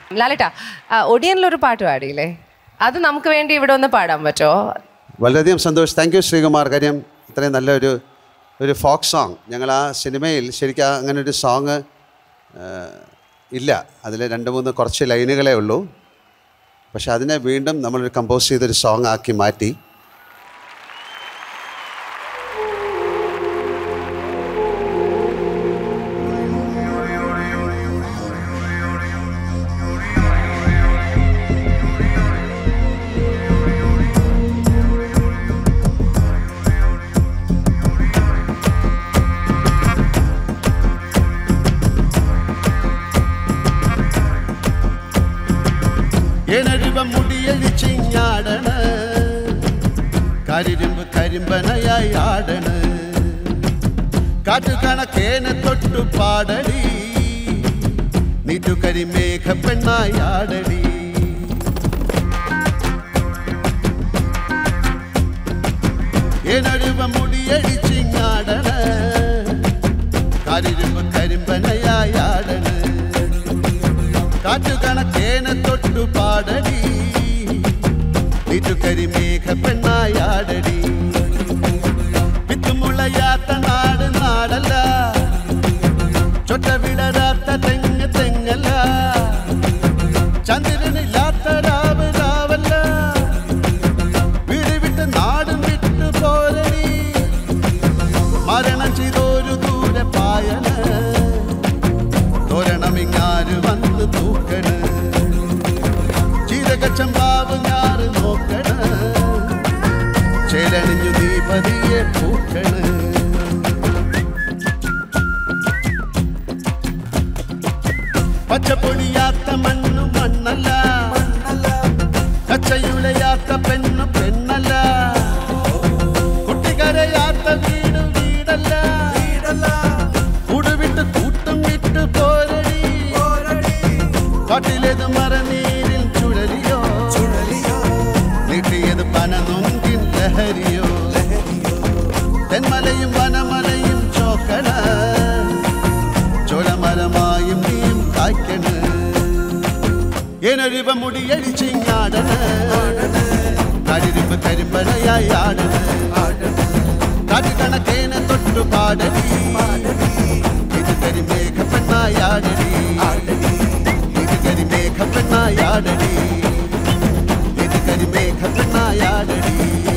ലാലേട്ടാ ആ, ഒടിയനിലൊരു പാട്ട് പാടിയില്ലേ അത് നമുക്ക് വേണ്ടി ഇവിടെ ഒന്ന് പാടാൻ പറ്റുമോ വളരെയധികം സന്തോഷം താങ്ക് യു ശ്രീകുമാർ കാര്യം ഇത്രയും നല്ലൊരു ഒരു ഫോക്ക് സോങ് ഞങ്ങൾ ആ സിനിമയിൽ ശരിക്കും ആ അങ്ങനെ ഒരു സോങ് ഇല്ല അതിൽ രണ്ട് മൂന്ന് കുറച്ച് ലൈനുകളേ ഉള്ളൂ പക്ഷെ അതിനെ വീണ്ടും നമ്മളൊരു കമ്പോസ് ചെയ്തൊരു സോങ് ആക്കി മാറ്റി എനരുവ മുടിയഴിച്ചിഞ്ഞാടണ കരിരുമ്പ് കരിമ്പനയായി ആടണ കാട്ടുകണക്കേനെ തൊട്ടു പാടടി നീട്ടുകരി മേഘ പെണ്ണായി ആടടി എനരുവ മുടിയഴിച്ചിഞ്ഞാടണ കരിരുമ്പ് കരിമ്പനയായി ആടണ കാറ്റുകണക്കേനെ തൊട്ടു പാടടി നീറ്റുകരി മേഘ പെണ്ണായാടടി വിത്തുമുളയാത്ത നാട് നാടല്ല ചൊട്ട വിടരാത്ത തെങ്ങ് തെങ്ങല്ല ചന്ദ്രനില്ലാത്ത രാവ് രാവല്ല വീട് വിട്ട് നാടും വിട്ടു പോരടി മരണം ചെയ്തൊരു ദൂരെ പായന തോരണമിങ്ങാര് വന്ന് തൂക്കണ് ചീരകച്ചമ്പാവ് ഞാറ് നോക്കണ് ചേലണിഞ്ഞു നീ പതിയെ പൂക്കണ് പച്ചപ്പൊടിയാത്ത മണ്ണു മണ്ണല്ല കച്ചയുളയാത്ത പെണ്ണു പെണ്ണല്ല കുട്ടികരയാത്ത വീട് വീടല്ല കൂടുവിട്ട് കൂട്ടും വിട്ട് പോരടി കാട്ടിലേത് മറനീരിൽ ചുഴലിയോ നീട്ടിയത് പനനൊങ്കിൻ ലഹരിയോ തെന്മലയും വനമലയും ചോക്കണ ചോലമരമായും നീയും കായ്ക്കണ ഏനൊരുവ മുടിയടിച്ചിങ്ങാടണ കരിരുമ്പ് കരിമ്പനയായി ആടണ കാട്ടുകണക്കേനെ തൊട്ടു പാടടി ഇത് കരിമേഘ പെണ്ണായാടടി ഇത് കരിമേഘ പെണ്ണായാടടി ഇത് കരിമേഘ പെണ്ണായാടടി